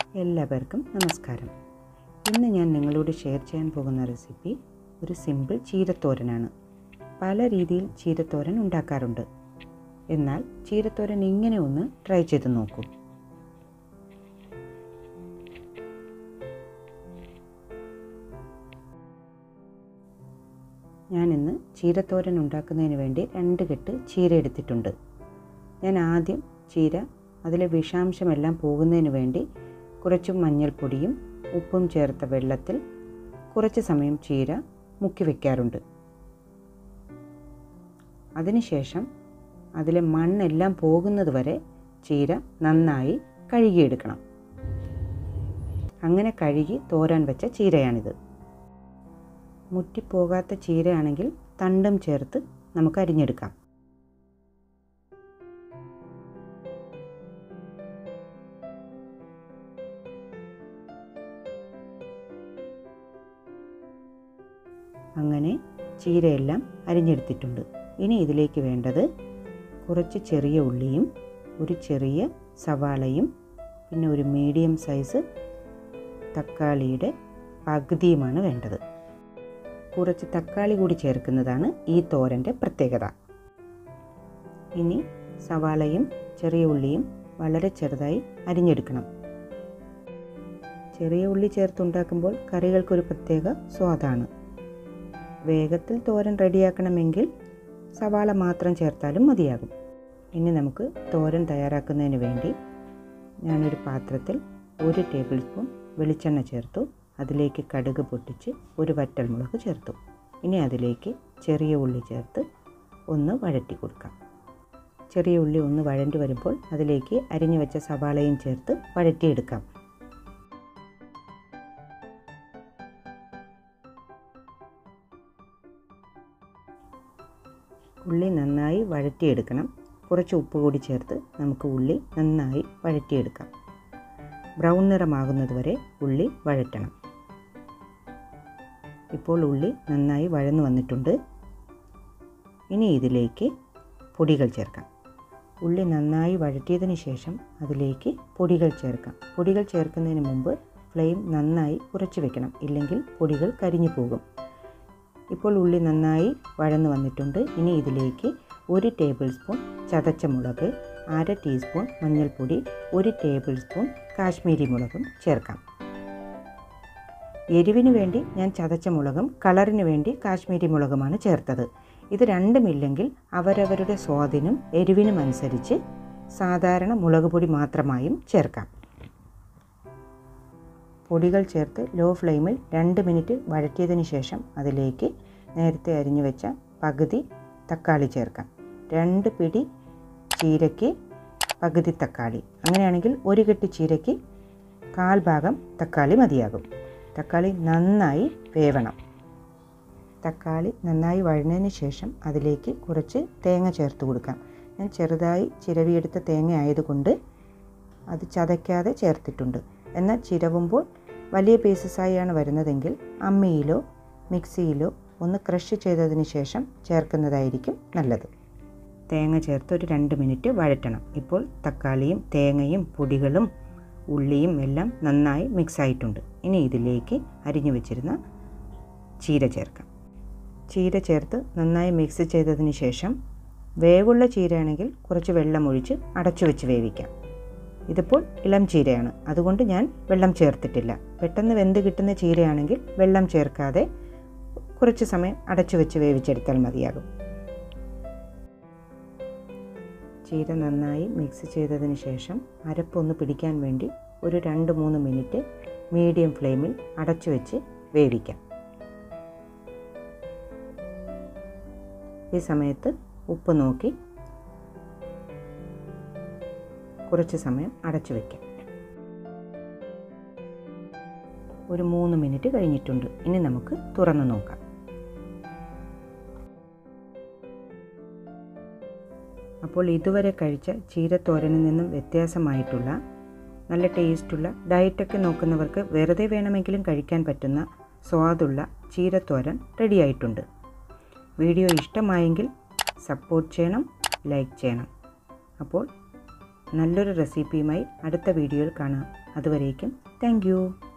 എല്ലാവർക്കും നമസ്കാരം ഇന്ന് ഞാൻ നിങ്ങളോട് ഷെയർ ചെയ്യാൻ പോകുന്ന റെസിപ്പി ഒരു സിമ്പിൾ ചീരത്തോരനാണ് പല രീതിയിൽ ചീരത്തോരൻ ഉണ്ടാക്കാറുണ്ട് എന്നാൽ ചീരത്തോരൻ ഇങ്ങനെ ഒന്ന് ട്രൈ ചെയ്ത് നോക്കൂ ഞാനിന്ന് ചീരത്തോരൻ ഉണ്ടാക്കുന്നതിന് വേണ്ടി രണ്ട് കെട്ട് ചീര എടുത്തിട്ടുണ്ട് ഞാൻ ആദ്യം ചീര അതിലെ വിഷാംശമെല്ലാം പോകുന്നതിന് വേണ്ടി കുറച്ച് മഞ്ഞൾപ്പൊടിയും ഉപ്പും ചേർത്ത വെള്ളത്തിൽ കുറച്ച് സമയം ചീര മുക്കി വയ്ക്കാറുണ്ട് അതിനുശേഷം അതിലെ മണ്ണെല്ലാം പോകുന്നത് വരെ ചീര നന്നായി കഴുകിയെടുക്കണം അങ്ങനെ കഴുകി തോരാൻ വെച്ച ചീരയാണിത് മുറ്റിപ്പോകാത്ത ചീരയാണെങ്കിൽ തണ്ടും ചേർത്ത് നമുക്ക് അരിഞ്ഞെടുക്കാം അങ്ങനെ ചീരയെല്ലാം അരിഞ്ഞെടുത്തിട്ടുണ്ട് ഇനി ഇതിലേക്ക് വേണ്ടത് കുറച്ച് ചെറിയ ഉള്ളിയും ഒരു ചെറിയ സവാളയും പിന്നെ ഒരു മീഡിയം സൈസ് തക്കാളിയുടെ പകുതിയുമാണ് വേണ്ടത് കുറച്ച് തക്കാളി കൂടി ചേർക്കുന്നതാണ് ഈ തോരൻ്റെ പ്രത്യേകത ഇനി സവാളയും ചെറിയ ഉള്ളിയും വളരെ ചെറുതായി അരിഞ്ഞെടുക്കണം ചെറിയ ഉള്ളി ചേർത്തുണ്ടാക്കുമ്പോൾ കറികൾക്കൊരു പ്രത്യേക സ്വാദാണ് വേഗത്തിൽ തോരൻ റെഡിയാക്കണമെങ്കിൽ സവാള മാത്രം ചേർത്താലും മതിയാകും ഇനി നമുക്ക് തോരൻ തയ്യാറാക്കുന്നതിന് വേണ്ടി ഞാനൊരു പാത്രത്തിൽ ഒരു ടേബിൾ സ്പൂൺ വെളിച്ചെണ്ണ ചേർത്തു അതിലേക്ക് കടുക് പൊട്ടിച്ച് ഒരു വറ്റൽമുളക് ചേർത്തു ഇനി അതിലേക്ക് ചെറിയ ഉള്ളി ചേർത്ത് ഒന്ന് വഴറ്റി കൊടുക്കാം ചെറിയ ഉള്ളി ഒന്ന് വഴണ്ടി വരുമ്പോൾ അതിലേക്ക് അരിഞ്ഞു വെച്ച സവാളയും ചേർത്ത് വഴറ്റിയെടുക്കാം ഉള്ളി നന്നായി വഴറ്റിയെടുക്കണം കുറച്ച് ഉപ്പ് കൂടി ചേർത്ത് നമുക്ക് ഉള്ളി നന്നായി വഴറ്റിയെടുക്കാം ബ്രൗൺ നിറമാകുന്നത് വരെ ഉള്ളി വഴറ്റണം ഇപ്പോൾ ഉള്ളി നന്നായി വഴന്നു വന്നിട്ടുണ്ട് ഇനി ഇതിലേക്ക് പൊടികൾ ചേർക്കാം ഉള്ളി നന്നായി വഴറ്റിയതിന് ശേഷം അതിലേക്ക് പൊടികൾ ചേർക്കാം പൊടികൾ ചേർക്കുന്നതിന് മുമ്പ് ഫ്ലെയിം നന്നായി കുറച്ച് വെക്കണം ഇല്ലെങ്കിൽ പൊടികൾ കരിഞ്ഞു പോകും ഇപ്പോൾ ഉള്ളി നന്നായി വഴന്നു വന്നിട്ടുണ്ട് ഇനി ഇതിലേക്ക് ഒരു ടേബിൾ സ്പൂൺ ചതച്ച മുളക് അര ടീസ്പൂൺ മഞ്ഞൾപ്പൊടി ഒരു ടേബിൾ സ്പൂൺ കാശ്മീരി മുളകും ചേർക്കാം എരിവിന് വേണ്ടി ഞാൻ ചതച്ച മുളകും കളറിന് വേണ്ടി കാശ്മീരി മുളകുമാണ് ചേർത്തത് ഇത് രണ്ടുമില്ലെങ്കിൽ അവരവരുടെ സ്വാദിനും എരിവിനും അനുസരിച്ച് സാധാരണ മുളക് പൊടി മാത്രമായും ചേർക്കാം പൊടികൾ ചേർത്ത് ലോ ഫ്ലെയിമിൽ രണ്ട് മിനിറ്റ് വഴറ്റിയതിന് ശേഷം അതിലേക്ക് നേരത്തെ അരിഞ്ഞു വെച്ച പകുതി തക്കാളി ചേർക്കാം രണ്ട് പിടി ചീരയ്ക്ക് പകുതി തക്കാളി അങ്ങനെയാണെങ്കിൽ ഒരു കെട്ട് ചീരയ്ക്ക് കാൽ ഭാഗം തക്കാളി മതിയാകും തക്കാളി നന്നായി വേവണം തക്കാളി നന്നായി വഴഞ്ഞതിന് ശേഷം അതിലേക്ക് കുറച്ച് തേങ്ങ ചേർത്ത് കൊടുക്കാം ഞാൻ ചെറുതായി ചിരവിയെടുത്ത തേങ്ങ ആയതുകൊണ്ട് അത് ചതയ്ക്കാതെ ചേർത്തിട്ടുണ്ട് എന്നാൽ ചിരവുമ്പോൾ വലിയ പീസസായാണ് വരുന്നതെങ്കിൽ അമ്മിയിലോ മിക്സിയിലോ ഒന്ന് ക്രഷ് ചെയ്തതിന് ശേഷം ചേർക്കുന്നതായിരിക്കും നല്ലത് തേങ്ങ ചേർത്ത് ഒരു രണ്ട് മിനിറ്റ് വഴറ്റണം ഇപ്പോൾ തക്കാളിയും തേങ്ങയും പൊടികളും ഉള്ളിയും എല്ലാം നന്നായി മിക്സ് ആയിട്ടുണ്ട് ഇനി ഇതിലേക്ക് അരിഞ്ഞു വെച്ചിരുന്ന ചീര ചേർക്കാം ചീര ചേർത്ത് നന്നായി മിക്സ് ചെയ്തതിന് ശേഷം വേവുള്ള ചീരയാണെങ്കിൽ കുറച്ച് വെള്ളം ഒഴിച്ച് അടച്ചു വെച്ച് വേവിക്കാം ഇതിപ്പോൾ ഇളം ചീരയാണ് അതുകൊണ്ട് ഞാൻ വെള്ളം ചേർത്തിട്ടില്ല പെട്ടെന്ന് വെന്ത് കിട്ടുന്ന ചീരയാണെങ്കിൽ വെള്ളം ചേർക്കാതെ കുറച്ച് സമയം അടച്ചു വെച്ച് വേവിച്ചെടുത്താൽ മതിയാകും ചീര നന്നായി മിക്സ് ചെയ്തതിന് ശേഷം അരപ്പൊന്ന് പിടിക്കാൻ വേണ്ടി ഒരു രണ്ട് മൂന്ന് മിനിറ്റ് മീഡിയം ഫ്ലെയിമിൽ അടച്ചു വെച്ച് വേവിക്കാം ഈ സമയത്ത് ഉപ്പ് നോക്കി കുറച്ച് സമയം അടച്ചു വയ്ക്കാം ഒരു മൂന്ന് മിനിറ്റ് കഴിഞ്ഞിട്ടുണ്ട് ഇനി നമുക്ക് തുറന്നു നോക്കാം അപ്പോൾ ഇതുവരെ കഴിച്ച ചീരത്തോരനിൽ നിന്നും വ്യത്യാസമായിട്ടുള്ള നല്ല ടേസ്റ്റുള്ള ഡയറ്റൊക്കെ നോക്കുന്നവർക്ക് വെറുതെ വേണമെങ്കിലും കഴിക്കാൻ പറ്റുന്ന സ്വാദുള്ള ചീരത്തോരൻ റെഡിയായിട്ടുണ്ട് വീഡിയോ ഇഷ്ടമായെങ്കിൽ സപ്പോർട്ട് ചെയ്യണം ലൈക്ക് ചെയ്യണം അപ്പോൾ നല്ലൊരു റെസിപ്പിയുമായി അടുത്ത വീഡിയോയിൽ കാണാം അതുവരേക്കും താങ്ക്